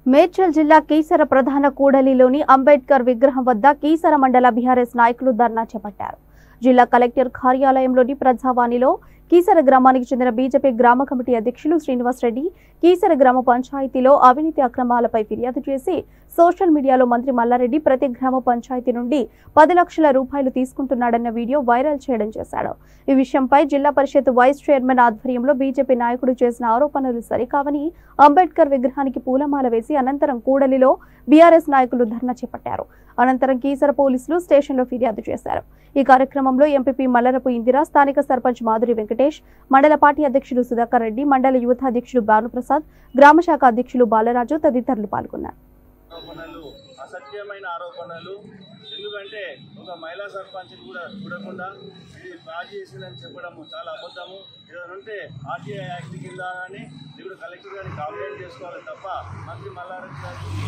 మేడ్చల్ జిల్లా కీసర ప్రధాన కూడలిలోని అంబేద్కర్ విగ్రహం వద్ద కీసర మండల బీఆర్ఎస్ నాయకులు ధర్నా చేపట్టారు జిల్లా కలెక్టర్ కార్యాలయంలోని ప్రజావాణిలో కీసర గ్రామానికి చెందిన బీజేపీ గ్రామ కమిటీ అధ్యక్షులు శ్రీనివాస్ రెడ్డి కీసర గ్రామ పంచాయతీలో అవినీతి అక్రమాలపై ఫిర్యాదు చేసి సోషల్ మీడియాలో మంత్రి మల్లారెడ్డి ప్రతి గ్రామ పంచాయతీ నుండి పది లక్షల రూపాయలు తీసుకుంటున్నాడన్న వీడియో వైరల్ చేయడం చేశాడు ఈ విషయంపై జిల్లా పరిషత్ వైస్ చైర్మన్ ఆధ్వర్యంలో బీజేపీ నాయకుడు చేసిన ఆరోపణలు సరికావని అంబేద్కర్ విగ్రహానికి పూలమాల వేసి అనంతరం కూడలిలో బీఆర్ఎస్ నాయకులు ధర్నా చేపట్టారు అనంతరం కీసర పోలీసులు స్టేషన్లో ఫిర్యాదు చేశారు ఈ కార్యక్రమంలో ఎంపీపీ మల్లరపు ఇందిరా స్థానిక సర్పంచ్ మాధురి వెంకటేష్ మండల పార్టీ అధ్యక్షుడు సుధాకర్ రెడ్డి మండల యువత అధ్యక్షుడు భానుప్రసాద్ గ్రామ శాఖ అధ్యక్షులు బాలరాజు తదితరులు పాల్గొన్నారు ఆరోపణలు అసత్యమైన ఆరోపణలు ఎందుకంటే ఒక మహిళా సర్పంచ్ కూడా చూడకుండా ఇది బాగా చేసిందని చెప్పడం చాలా అబద్ధము ఏదైనా ఉంటే ఆర్టీఐ యాక్ట్ కింద కానీ ఇప్పుడు కలెక్టర్ గారిని కంప్లైంట్ చేసుకోవాలి తప్ప మంత్రి మల్లారెడ్డి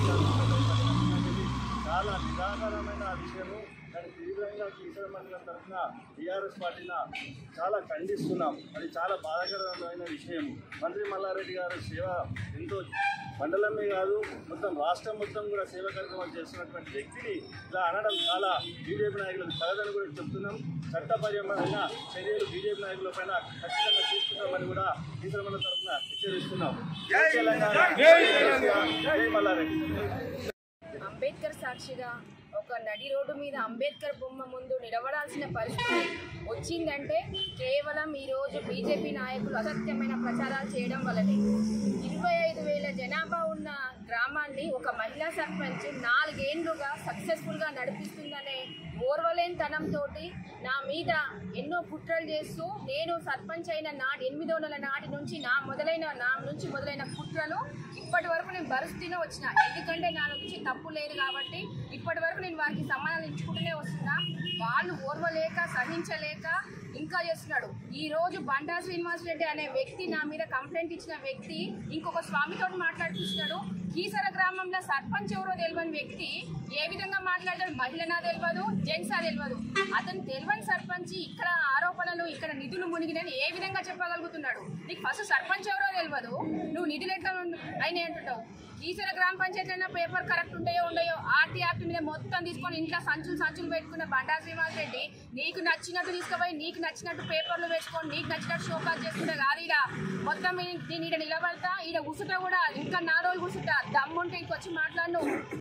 గారికి చాలా నిరాకరమైన విషయము దాన్ని తీవ్రంగా కీసర మండలం తరఫున టీఆర్ఎస్ పార్టీన చాలా ఖండిస్తున్నాం అది చాలా బాధాకరమైన విషయం మంత్రి మల్లారెడ్డి గారి సేవ ఎంతో మండలమే కాదు మొత్తం రాష్ట్రం మొత్తం కూడా సేవ కార్యక్రమాలు చేస్తున్నటువంటి వ్యక్తిని ఇలా అనడం చాలా బీజేపీ నాయకులకు తగదని కూడా చెప్తున్నాం చట్టపరమైన చర్యలు బీజేపీ నాయకుల పైన ఖచ్చితంగా తీసుకుంటామని కూడా కీసర మండలం తరఫున హెచ్చరిస్తున్నాం జై తెలంగాణ జై మల్లారెడ్డి అంబేద్కర్ సాక్షిగా ఒక నడి రోడ్డు మీద అంబేద్కర్ బొమ్మ ముందు నిలబడాల్సిన పరిస్థితి వచ్చిందంటే కేవలం ఈరోజు బీజేపీ నాయకులు అసత్యమైన ప్రచారాలు చేయడం వల్లనే ఇరవై ఐదు వేల జనాభా ఉన్న గ్రామాన్ని ఒక మహిళా సర్పంచ్ నాలుగేండ్లుగా సక్సెస్ఫుల్గా నడిపిస్తుందనే ఓర్వలేనితనంతో నా మీద ఎన్నో కుట్రలు చేస్తూ నేను సర్పంచ్ అయిన నాటి ఎనిమిదో నెల నాటి నుంచి నా మొదలైన నా నుంచి మొదలైన కుట్రలు ఇప్పటి వరకు నేను భరుస్తూనే వచ్చిన ఎందుకంటే నా నుంచి తప్పు లేదు కాబట్టి ఇప్పటి వరకు నేను వారికి సమాధానం ఇచ్చుకుంటూనే వస్తున్నా వాళ్ళు ఓర్వలేక సహించలేక ఇంకా చేస్తున్నాడు ఈ రోజు బండా శ్రీనివాస్ రెడ్డి అనే వ్యక్తి నా మీద కంప్లైంట్ ఇచ్చిన వ్యక్తి ఇంకొక స్వామితో మాట్లాడుతున్నాడు కీసర గ్రామంలో సర్పంచ్ ఎవరో తెలియని వ్యక్తి ఏ విధంగా మాట్లాడతాడు మహిళనా తెలియదు జెంట్సా తెలియదు అతను తెలియని సర్పంచ్ ఇక్కడ ఆరోపణలు ఇక్కడ నిధులు మునిగినని ఏ విధంగా చెప్పగలుగుతున్నాడు నీకు ఫస్ట్ సర్పంచ్ ఎవరో తెలియదు నువ్వు నిధులు ఎట్లా అయినాయి అంటుంటావు ఈశ్వర గ్రామ పంచాయతీ అయినా పేపర్ కరెక్ట్ ఉంటాయో ఉండయో ఆర్టీ యాక్ట్ మీద మొత్తం తీసుకొని ఇంట్లో సంచులు సంచులు పెట్టుకున్న బండా శ్రీనివాస్ రెడ్డి నీకు నచ్చినట్టు తీసుకుపోయి నీకు నచ్చినట్టు పేపర్లు వేసుకొని నీకు నచ్చినట్టు షోకాజ్ చేసుకుంటే కాదు ఈడ మొత్తం ఈ- నేను ఈడ నిలబడతా ఈడ ఉసుట కూడా ఇంకా నా రోజులు ఉసుట దమ్ముంటే ఇంకొచ్చి మాట్లాడు